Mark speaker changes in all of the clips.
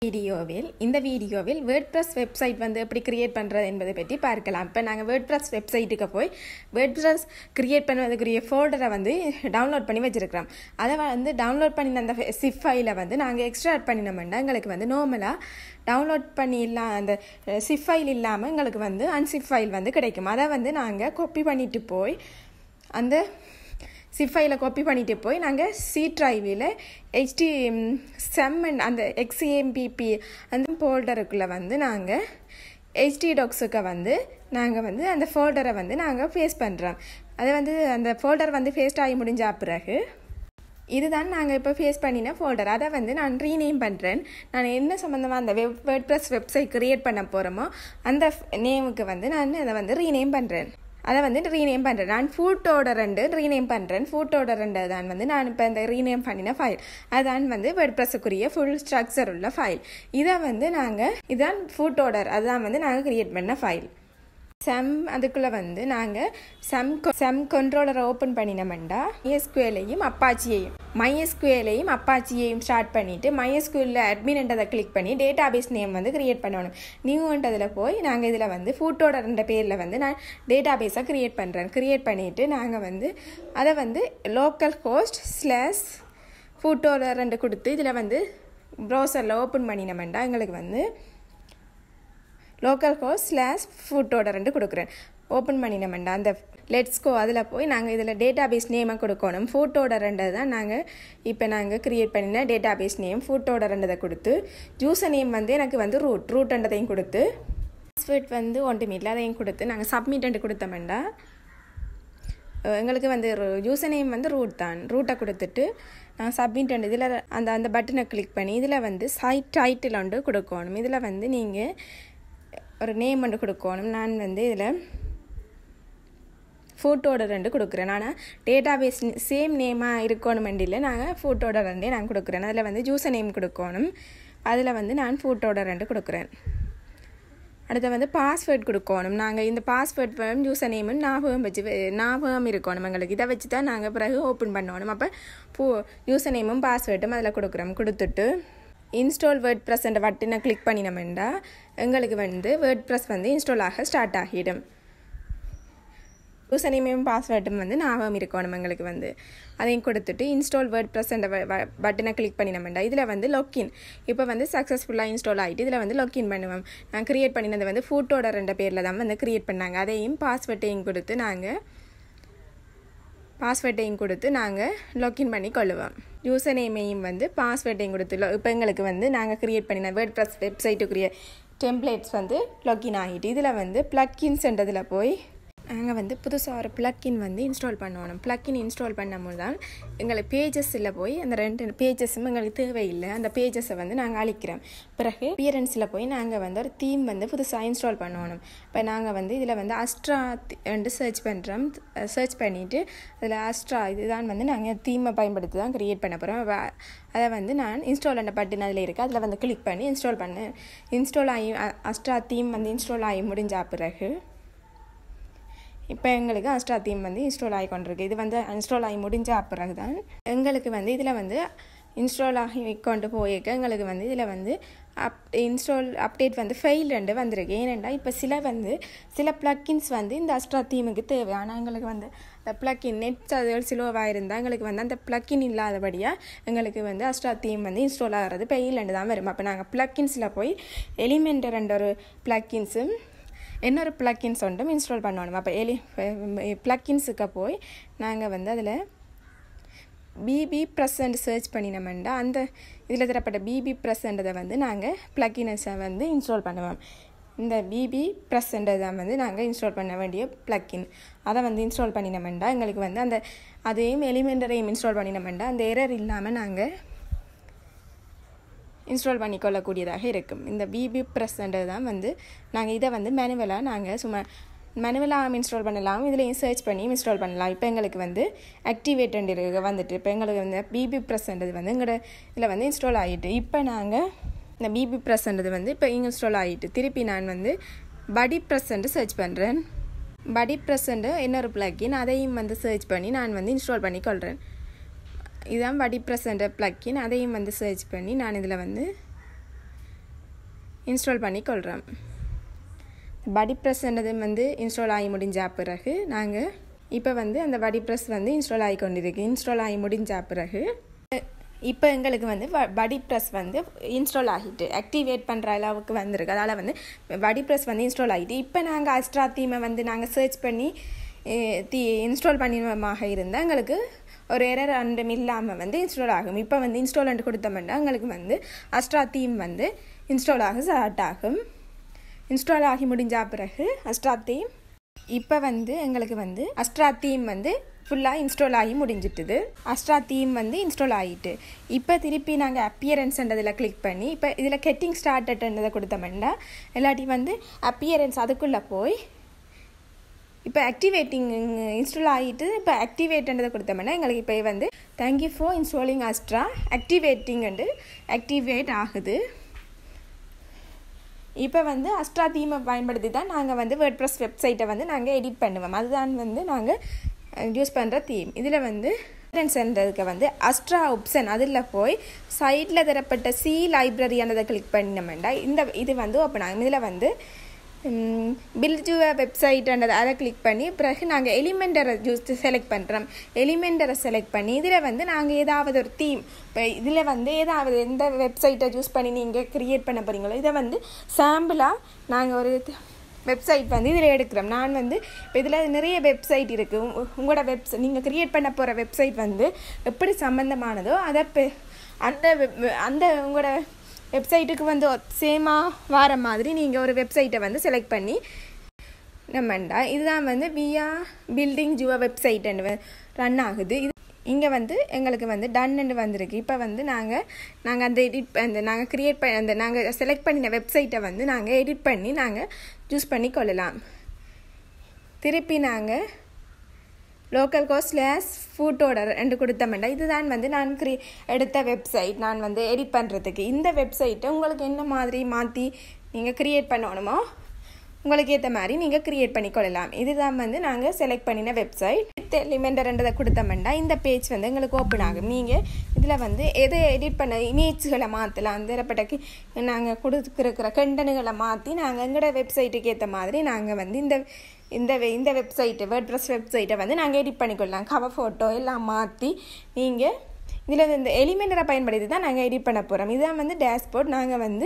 Speaker 1: வீடியோவில் இந்த வீடியோவில் வேர்ட்ப்ரெஸ் வெப்சைட் வந்து எப்படி கிரியேட் பண்ணுறது என்பதை பற்றி பார்க்கலாம் இப்போ நாங்கள் வேர்ட்ப்ரெஸ் வெப்சைட்டுக்கு போய் வேர்ட்ப்ரெஸ் கிரியேட் பண்ணுவதற்குரிய ஃபோல்டரை வந்து டவுன்லோட் பண்ணி வச்சுருக்கிறோம் அதை வந்து டவுன்லோட் பண்ணின அந்த சிப் ஃபைலை வந்து நாங்கள் எக்ஸ்ட்ராக்ட் பண்ணினோம்னா எங்களுக்கு வந்து நார்மலாக டவுன்லோட் பண்ணி இல்லா அந்த சிப் ஃபைல் இல்லாமல் எங்களுக்கு வந்து அன்சிப் ஃபைல் வந்து கிடைக்கும் அதை வந்து நாங்கள் காப்பி பண்ணிட்டு போய் அந்த சிப் ஃபைலை காப்பி பண்ணிட்டு போய் நாங்கள் சி ட்ரைவில் ஹெச்டி செம் அந்த எக்ஸ்ஏம்பிபி அந்த ஃபோல்டருக்குள்ளே வந்து நாங்கள் ஹெச்டி டாக்ஸுக்கு வந்து நாங்கள் வந்து அந்த ஃபோல்டரை வந்து நாங்கள் ஃபேஸ் பண்ணுறோம் அதை வந்து அந்த ஃபோல்டர் வந்து ஃபேஸ்ட் ஆகி முடிஞ்ச பிறகு இதுதான் நாங்கள் இப்போ ஃபேஸ் பண்ணின ஃபோல்டர் அதை வந்து நான் ரீநேம் பண்ணுறேன் நான் என்ன சம்மந்தமாக அந்த web WordPress website create பண்ண போகிறோமோ அந்த நேமுக்கு வந்து நான் அதை வந்து ரீநேம் பண்ணுறேன் அதை வந்து ரீநேம் பண்ணுறேன் நான் ஃபூட்டோட ரெண்டு ரீநேம் பண்ணுறேன் ஃபூட்டோட ரெண்டு தான் வந்து நான் இப்போ இந்த ரீநேம் பண்ணின ஃபைல் அதான் வந்து வேர்ட் ப்ளஸுக்குரிய ஃபுல் ஸ்ட்ரக்சர் உள்ள ஃபைல் இதை வந்து நாங்கள் இதான் ஃபூட்டோடர் அதுதான் வந்து நாங்கள் க்ரியேட் பண்ண ஃபைல் செம் அதுக்குள்ளே வந்து நாங்கள் செம் செம் கண்ட்ரோலரை ஓப்பன் பண்ணினோம்டா எஸ்குவேலையும் அப்பாச்சியையும் மைஎஸ்குவேலையும் அப்பாச்சியையும் ஸ்டார்ட் பண்ணிவிட்டு மைஎஸ்குவேலில் அட்மின்ன்றதை கிளிக் பண்ணி டேட்டா பேஸ் நேம் வந்து க்ரியேட் பண்ணணும் நியூன்றதில் போய் நாங்கள் இதில் வந்து ஃபூட்டோட ரெண்டு பேரில் வந்து நான் டேட்டா பேஸாக க்ரியேட் பண்ணுறேன் க்ரியேட் பண்ணிவிட்டு நாங்கள் வந்து அதை வந்து லோக்கல் ஹோஸ்ட் ஸ்லாஸ் ஃபூட்டோட ரெண்டு கொடுத்து இதில் வந்து ப்ரௌசரில் ஓப்பன் பண்ணினோம்டா எங்களுக்கு வந்து லோக்கல் ஹோஸ்ட் ஸ்லாஷ் ஃபுட்டோட ரெண்டு கொடுக்குறேன் ஓப்பன் பண்ணினோம்டா அந்த லெட்ஸ்கோ அதில் போய் நாங்கள் இதில் டேட்டா பேஸ் நேமை கொடுக்கணும் ஃபோட்டோட ரெண்டு தான் நாங்கள் இப்போ நாங்கள் க்ரியேட் பண்ணின டேட்டா பேஸ் நேம் ஃபோட்டோட ரெண்டதை கொடுத்து ஜூசர் நேம் வந்து எனக்கு வந்து ரூட் ரூட்ன்றதையும் கொடுத்து பாஸ்வேர்ட் வந்து ஒன்றுமில்லை அதையும் கொடுத்து நாங்கள் சப்மிட் கொடுத்தோம்டா எங்களுக்கு வந்து யூசர் நேம் வந்து ரூட் தான் ரூட்டை கொடுத்துட்டு நான் சப்மிட் இதில் அந்த அந்த பட்டனை கிளிக் பண்ணி இதில் வந்து சைட் டைட்டில் ஒன்று கொடுக்கணும் இதில் வந்து நீங்கள் ஒரு நேம் ஒன்று கொடுக்கணும் நான் வந்து இதில் ஃபோட்டோட ரெண்டு கொடுக்குறேன் ஆனால் டேட்டா பேஸ் சேம் நேமாக இருக்கணும் இல்லை நாங்கள் ஃபோட்டோட ரெண்டே நான் கொடுக்குறேன் அதில் வந்து ஜூசர் நேம் கொடுக்கணும் அதில் வந்து நான் ஃபோட்டோட ரெண்டு கொடுக்குறேன் அடுத்து வந்து பாஸ்வேர்ட் கொடுக்கணும் நாங்கள் இந்த பாஸ்வேர்ட் யூசர் நேமும் ஞாபகம் வச்சு ஞாபகம் இருக்கணும் எங்களுக்கு இதை வச்சு தான் நாங்கள் பிறகு ஓப்பன் பண்ணணும் அப்போ பூ யூசர் நேமும் பாஸ்வேர்டும் அதில் கொடுக்குறோம் கொடுத்துட்டு இன்ஸ்டால் வேர்ட் ப்ரெஸ் என்ற பட்டனை கிளிக் பண்ணினோம்டா எங்களுக்கு வந்து வேர்ட் ப்ரெஸ் வந்து இன்ஸ்டால் ஆக ஸ்டார்ட் ஆகிடும் யூசர் நேமையும் பாஸ்வேர்டும் வந்து ஞாபகம் இருக்கணும் எங்களுக்கு வந்து அதையும் கொடுத்துட்டு இன்ஸ்டால் வேர்ட் ப்ரெஸ் என்ற பட்டனை கிளிக் பண்ணினோம்டா இதில் வந்து லொக்கின் இப்போ வந்து சக்ஸஸ்ஃபுல்லாக இன்ஸ்டால் ஆகிட்டு இதில் வந்து லொக்கின் பண்ணுவோம் நான் க்ரியேட் பண்ணினது வந்து ஃபோட்டோட ரெண்டு பேரில் தான் வந்து க்ரியேட் பண்ணாங்க அதையும் பாஸ்வேர்ட்டையும் கொடுத்து நாங்கள் பாஸ்வேர்ட்டையும் கொடுத்து நாங்கள் லாக்இன் பண்ணி கொள்ளுவோம் யூசர் நேமையும் வந்து பாஸ்வேர்ட்டையும் கொடுத்து இப்போ எங்களுக்கு வந்து நாங்கள் க்ரியேட் பண்ணின வேர்ட் ப்ளஸ் வெப்சைட்டுக்குரிய டெம்ப்ளேட்ஸ் வந்து லாக்இன் ஆகிட்டு இதில் வந்து ப்ளக்கின்ஸ்ன்றதில் போய் நாங்கள் வந்து புதுசாக ஒரு ப்ளக்கின் வந்து இன்ஸ்டால் பண்ணணும் ப்ளக்கின் இன்ஸ்டால் பண்ணும்போது தான் எங்களை பேஜஸில் போய் அந்த ரெண்டு பேஜஸும் எங்களுக்கு தேவையில்லை அந்த பேஜஸை வந்து நாங்கள் அழிக்கிறோம் பிறகு பியரன்ஸில் போய் நாங்கள் வந்து ஒரு தீம் வந்து புதுசாக இன்ஸ்டால் பண்ணணும் இப்போ நாங்கள் வந்து இதில் வந்து அஸ்ட்ரா வந்து சர்ச் பண்ணுறோம் சர்ச் பண்ணிவிட்டு அதில் அஸ்ட்ரா இதுதான் வந்து நாங்கள் தீமை பயன்படுத்தி தான் க்ரியேட் பண்ண போகிறோம் அதை வந்து நான் இன்ஸ்டால் பண்ண பட்டன் அதில் இருக்குது அதில் வந்து கிளிக் பண்ணி இன்ஸ்டால் பண்ணேன் இன்ஸ்டால் ஆகி அஸ்ட்ரா தீம் வந்து இன்ஸ்டால் ஆகி முடிஞ்ச பிறகு இப்போ எங்களுக்கு அஸ்ட்ரா தீம் வந்து இன்ஸ்டால் ஆகி கொண்டிருக்கு இது வந்து இன்ஸ்டால் ஆகி முடிஞ்ச பிறகு தான் எங்களுக்கு வந்து இதில் வந்து இன்ஸ்டால் ஆகி கொண்டு போயிருக்க எங்களுக்கு வந்து இதில் வந்து அப் இன்ஸ்டால் அப்டேட் வந்து ஃபெயில் ரெண்டு வந்திருக்கு ஏனெண்டா இப்போ சில வந்து சில ப்ளக்கின்ஸ் வந்து இந்த அஸ்ட்ரா தீமுக்கு தேவை ஆனால் எங்களுக்கு வந்து இந்த ப்ளக்கின் நெட் அதுகள் சிலோவாக இருந்தால் எங்களுக்கு வந்து அந்த ப்ளக்கின் இல்லாதபடியாக எங்களுக்கு வந்து அஸ்ட்ரா தீம் வந்து இன்ஸ்டால் ஆகிறது ஃபெயில் ரெண்டு தான் வரும் அப்போ நாங்கள் ப்ளக்கின்ஸில் போய் எலிமெண்ட் ரெண்டு ஒரு ப்ளக்கின்ஸும் இன்னொரு ப்ளக்கின்ஸ் ஒன்றும் இன்ஸ்டால் பண்ணணும் அப்போ எலி ப்ளக்கின்ஸுக்கு போய் நாங்கள் வந்து அதில் பிபி ப்ரெசண்ட் சர்ச் பண்ணினோம்டா அந்த இதில் தரப்பட்ட பிபி ப்ரெசண்டதை வந்து நாங்கள் ப்ளக்கின்ஸை வந்து இன்ஸ்டால் பண்ணுவோம் இந்த பிபி ப்ரெசண்டை வந்து நாங்கள் இன்ஸ்டால் பண்ண வேண்டிய ப்ளக்கின் அதை வந்து இன்ஸ்டால் பண்ணினோம்டா எங்களுக்கு வந்து அந்த அதையும் எலிமெண்டரையும் இன்ஸ்டால் பண்ணினோம்டா அந்த எரர் இல்லாமல் நாங்கள் இன்ஸ்டால் பண்ணிக்கொள்ளக்கூடியதாக இருக்கும் இந்த பிபி ப்ரெஸ்ன்றது தான் வந்து நாங்கள் இதை வந்து மேனுவலாக நாங்கள் சும்மா மேனுவலாக இன்ஸ்டால் பண்ணலாம் இதுலேயும் சர்ச் பண்ணி இன்ஸ்டால் பண்ணலாம் இப்போ எங்களுக்கு வந்து ஆக்டிவேட் வந்துட்டு இப்போ எங்களுக்கு வந்து பிபி ப்ரெஸ்ன்றது வந்து எங்களோட இதில் வந்து இன்ஸ்டால் ஆகிட்டு இப்போ நாங்கள் இந்த பிபி ப்ரெஸ்ன்றது வந்து இப்போ இன்ஸ்டால் ஆகிட்டு திருப்பி நான் வந்து படி ப்ரெஸ்ன்ட்டு சர்ச் பண்ணுறேன் படி ப்ரெஸ்ன்ட்டு இன்னொரு ப்ளக்கின் அதையும் வந்து சர்ச் பண்ணி நான் வந்து இன்ஸ்டால் பண்ணி கொள்கிறேன் இதுதான் வடி ப்ரெசண்ட ப்ளக்கின் அதையும் வந்து சர்ச் பண்ணி நான் இதில் வந்து இன்ஸ்டால் பண்ணி கொள்கிறோம் படி ப்ரெஸ்ன்றது வந்து இன்ஸ்டால் ஆகி முடிஞ்ச பிறகு நாங்கள் இப்போ வந்து அந்த வடி ப்ரெஸ் வந்து இன்ஸ்டால் ஆகி கொண்டிருக்கு இன்ஸ்டால் ஆகி முடிஞ்ச பிறகு இப்போ எங்களுக்கு வந்து வ வடி ப்ரெஸ் வந்து இன்ஸ்டால் ஆகிட்டு ஆக்டிவேட் பண்ணுற அளவுக்கு வந்திருக்கு அதால் வந்து வடி ப்ரெஸ் வந்து இன்ஸ்டால் ஆகிட்டு இப்போ நாங்கள் அஸ்ட்ரா தீமை வந்து நாங்கள் சர்ச் பண்ணி தீ இன்ஸ்டால் பண்ணினமாக இருந்தால் எங்களுக்கு ஒரு எரர் அண்டும் இல்லாமல் வந்து இன்ஸ்டால் ஆகும் இப்போ வந்து இன்ஸ்டால் கொடுத்தோம்னா எங்களுக்கு வந்து அஸ்ட்ரா தீம் வந்து இன்ஸ்டால் ஆக ஸ்டார்ட் ஆகும் இன்ஸ்டால் ஆகி முடிஞ்ச பிறகு அஸ்ட்ரா தீம் இப்போ வந்து எங்களுக்கு வந்து அஸ்ட்ரா தீம் வந்து ஃபுல்லாக இன்ஸ்டால் ஆகி முடிஞ்சிட்டுது அஸ்ட்ரா தீம் வந்து இன்ஸ்டால் ஆகிட்டு இப்போ திருப்பி நாங்கள் அப்பியரன்ஸ்ன்றதில் கிளிக் பண்ணி இப்போ இதில் கெட்டிங் ஸ்டார்டட்ன்றதை கொடுத்தோம்னா இல்லாட்டி வந்து அப்பியரன்ஸ் அதுக்குள்ளே போய் இப்போ ஆக்டிவேட்டிங் இன்ஸ்டால் ஆகிட்டு இப்போ ஆக்டிவேட்ன்றதை கொடுத்தோம்னா எங்களுக்கு இப்போ வந்து thank you for installing Astra activating activate ஆகுது இப்போ வந்து அஸ்ட்ரா தீமை பயன்படுத்தி தான் நாங்கள் வந்து வேர்ட் ப்ரெஸ் வெப்சைட்டை வந்து நாங்கள் எடிட் பண்ணுவோம் அதுதான் வந்து நாங்கள் யூஸ் பண்ணுற தீம் இதில் வந்து சென்றதுக்கு வந்து அஸ்ட்ரா ஆப்ஷன் அதில் போய் சைடில் தரப்பட்ட சி லைப்ரரியானதை கிளிக் பண்ணினோம்டா இந்த இது வந்து ஓப்பன் ஆகும் இதில் வந்து பில்ட் டு வெப்சைட்ன்றதை அதை கிளிக் பண்ணி பிறகு நாங்கள் எலிமெண்டரை யூஸ் செலக்ட் பண்ணுறோம் எலிமெண்டரை செலக்ட் பண்ணி இதில் வந்து நாங்கள் ஏதாவது ஒரு தீம் இப்போ இதில் வந்து ஏதாவது எந்த வெப்சைட்டை யூஸ் பண்ணி நீங்கள் க்ரியேட் பண்ண போகிறீங்களோ இதை வந்து சாம்பிளாக நாங்கள் ஒரு வெப்சைட் வந்து இதில் எடுக்கிறோம் நான் வந்து இப்போ இதில் நிறைய வெப்சைட் இருக்குது உங்களோட வெப்சை நீங்கள் க்ரியேட் பண்ண போகிற வெப்சைட் வந்து எப்படி சம்மந்தமானதோ அதை அந்த அந்த உங்களோட வெப்சைட்டுக்கு வந்து சேமாக வர மாதிரி நீங்கள் ஒரு வெப்சைட்டை வந்து செலக்ட் பண்ணி நம்மண்டா இதுதான் வந்து வியா பில்டிங் ஜுவா வெப்சைட் ரன் ஆகுது இது இங்கே வந்து எங்களுக்கு வந்து டன்னு வந்திருக்கு இப்போ வந்து நாங்கள் நாங்கள் அந்த எடிட் அந்த நாங்கள் க்ரியேட் பண்ண அந்த நாங்கள் செலக்ட் பண்ணின வெப்சைட்டை வந்து நாங்கள் எடிட் பண்ணி நாங்கள் யூஸ் பண்ணி கொள்ளலாம் திருப்பி நாங்கள் லோக்கல் கோஸ் ஸ்லேஸ் ஃபுட்டோட ரெண்டு கொடுத்தமெண்டா இதுதான் வந்து நான் க்ரீ எடுத்த வெப்சைட் நான் வந்து எடிட் பண்ணுறதுக்கு இந்த வெப்சைட்டை உங்களுக்கு என்ன மாதிரி மாற்றி நீங்கள் க்ரியேட் பண்ணணுமோ உங்களுக்கு ஏற்ற மாதிரி நீங்கள் க்ரியேட் பண்ணி கொள்ளலாம் இதுதான் வந்து நாங்கள் செலக்ட் பண்ணின வெப்சைட் எலிமெண்டர்ன்றதை கொடுத்தோம்னா இந்த பேஜ் வந்து எங்களுக்கு ஓப்பன் ஆகும் நீங்கள் இதில் வந்து எதை எடிட் பண்ண இமேஜ்களை மாற்றலாம் திரப்பட்ட நாங்கள் கொடுத்துருக்கிற கண்டனுகளை மாற்றி நாங்கள் எங்களோட வெப்சைட்டுக்கு ஏற்ற மாதிரி நாங்கள் வந்து இந்த இந்த இந்த வெப்சைட்டு வேர்ட் ப்ரெஸ் வெப்சைட்டை வந்து நாங்கள் எடிட் பண்ணிக்கொள்ளலாம் கவர் ஃபோட்டோ எல்லாம் மாற்றி நீங்கள் இதில் இந்த எலிமெண்டரை பயன்படுத்தி தான் நாங்கள் எடிட் பண்ண போகிறோம் இதுதான் வந்து டேஷ்போர்ட் நாங்கள் வந்து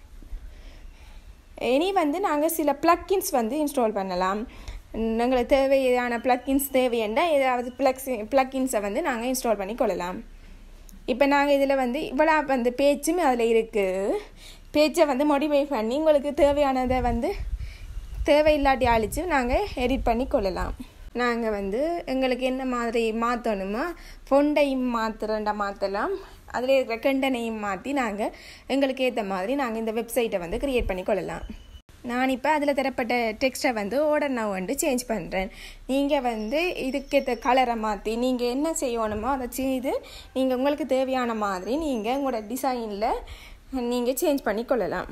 Speaker 1: இனி வந்து நாங்கள் சில ப்ளக்கின்ஸ் வந்து இன்ஸ்டால் பண்ணலாம் எங்களுக்கு தேவையான ப்ளக்கின்ஸ் தேவையண்டா ஏதாவது ப்ளக்ஸ் ப்ளக்கின்ஸை வந்து நாங்கள் இன்ஸ்டால் பண்ணி கொள்ளலாம் இப்போ நாங்கள் இதில் வந்து இவ்வளோ வந்து பேச்சும் அதில் இருக்குது பேச்சை வந்து மோடிஃபை பண்ணி உங்களுக்கு தேவையானதை வந்து தேவையில்லாட்டி அழித்து நாங்கள் எடிட் பண்ணி கொள்ளலாம் நாங்கள் வந்து எங்களுக்கு என்ன மாதிரி மாற்றணுமோ ஃபொண்டையும் மாற்றுறண்டா மாற்றலாம் அதில் இருக்கிற கண்டனையும் மாற்றி நாங்கள் எங்களுக்கு ஏற்ற மாதிரி நாங்கள் இந்த வெப்சைட்டை வந்து க்ரியேட் பண்ணி கொள்ளலாம் நான் இப்போ அதில் தரப்பட்ட டெக்ஸ்ட்டை வந்து ஓடர் நான் வந்து சேஞ்ச் பண்ணுறேன் நீங்கள் வந்து இதுக்கேற்ற கலரை மாற்றி நீங்கள் என்ன செய்யணுமோ அதை செய்து நீங்கள் உங்களுக்கு தேவையான மாதிரி நீங்கள் உங்களோட டிசைனில் நீங்கள் சேஞ்ச் பண்ணி கொள்ளலாம்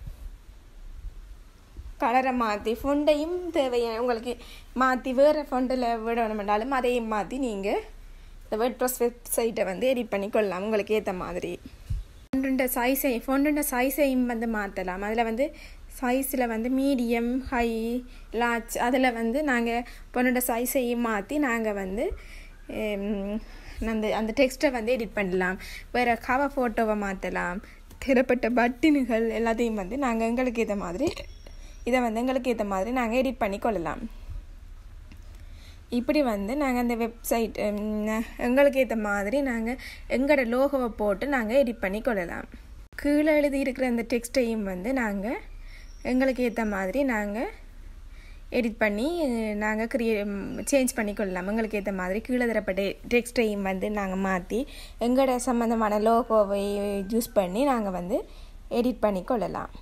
Speaker 1: கலரை மாற்றி ஃபொண்டையும் தேவையான உங்களுக்கு மாற்றி வேறு ஃபொண்டில் விடணும்னாலும் அதையும் மாற்றி நீங்கள் இந்த வேர்ட் ப்ரெஸ் வெப்சைட்டை வந்து எடிட் பண்ணி கொள்ளலாம் உங்களுக்கு ஏற்ற மாதிரி ஃபோண்டுண்ட சைஸை ஃபோண்டுண்ட சைஸையும் வந்து மாற்றலாம் அதில் வந்து சைஸில் வந்து மீடியம் ஹை லார்ஜ் அதில் வந்து நாங்கள் பொண்ணோட சைஸையும் மாற்றி நாங்கள் வந்து அந்த அந்த டெக்ஸ்ட்டை வந்து எடிட் பண்ணலாம் வேறு கவர் ஃபோட்டோவை மாற்றலாம் திறப்பட்ட பட்டினுகள் எல்லாத்தையும் வந்து நாங்கள் எங்களுக்கு ஏற்ற மாதிரி இதை வந்து எங்களுக்கு ஏற்ற மாதிரி நாங்கள் எடிட் பண்ணி கொள்ளலாம் இப்படி வந்து நாங்கள் அந்த வெப்சைட் எங்களுக்கு ஏற்ற மாதிரி நாங்கள் எங்களோட லோகோவை போட்டு நாங்கள் எடிட் பண்ணி கொள்ளலாம் கீழே எழுதி இருக்கிற அந்த டெக்ஸ்ட்டையும் வந்து நாங்கள் எங்களுக்கு ஏற்ற மாதிரி நாங்கள் எடிட் பண்ணி நாங்கள் க்ரியே சேஞ்ச் பண்ணி கொள்ளலாம் எங்களுக்கு ஏற்ற மாதிரி கீழே தரப்பட்ட டெக்ஸ்ட்டையும் வந்து நாங்கள் மாற்றி எங்களோட சம்மந்தமான லோகோவை யூஸ் பண்ணி நாங்கள் வந்து எடிட் பண்ணி கொள்ளலாம்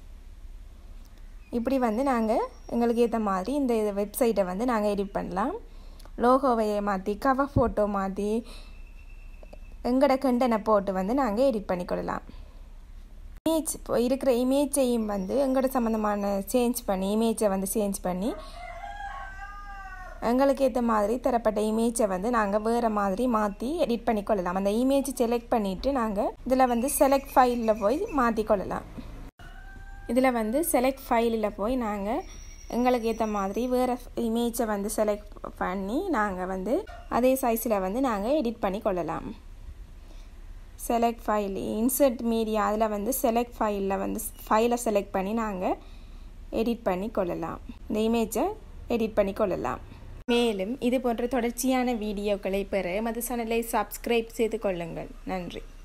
Speaker 1: இப்படி வந்து நாங்கள் எங்களுக்கு ஏற்ற மாதிரி இந்த வெப்சைட்டை வந்து நாங்கள் எடிட் பண்ணலாம் லோகோவை மாற்றி கவர் ஃபோட்டோ மாற்றி எங்களோட கண்டனை போட்டு வந்து நாங்கள் எடிட் பண்ணிக்கொள்ளலாம் இமேஜ் இப்போ இருக்கிற இமேஜையும் வந்து எங்களோட சம்மந்தமான சேஞ்ச் பண்ணி இமேஜை வந்து சேஞ்ச் பண்ணி எங்களுக்கு ஏற்ற மாதிரி தரப்பட்ட இமேஜை வந்து நாங்கள் வேறு மாதிரி மாற்றி எடிட் பண்ணிக்கொள்ளலாம் அந்த இமேஜ் செலக்ட் பண்ணிவிட்டு நாங்கள் இதில் வந்து செலக்ட் ஃபைலில் போய் மாற்றிக்கொள்ளலாம் இதில் வந்து செலக்ட் ஃபைலில் போய் நாங்கள் எங்களுக்கு ஏற்ற மாதிரி வேறு இமேஜை வந்து செலக்ட் பண்ணி நாங்கள் வந்து அதே சைஸில் வந்து நாங்கள் எடிட் பண்ணி கொள்ளலாம் செலக்ட் ஃபைல் இன்சர்ட் மீடியா அதில் வந்து செலக்ட் ஃபைலில் வந்து ஃபைலை செலக்ட் பண்ணி நாங்கள் எடிட் பண்ணி கொள்ளலாம் இந்த இமேஜை எடிட் பண்ணி கொள்ளலாம் மேலும் இது போன்ற தொடர்ச்சியான வீடியோக்களை பெற மது சேனலை சப்ஸ்கிரைப் செய்து கொள்ளுங்கள் நன்றி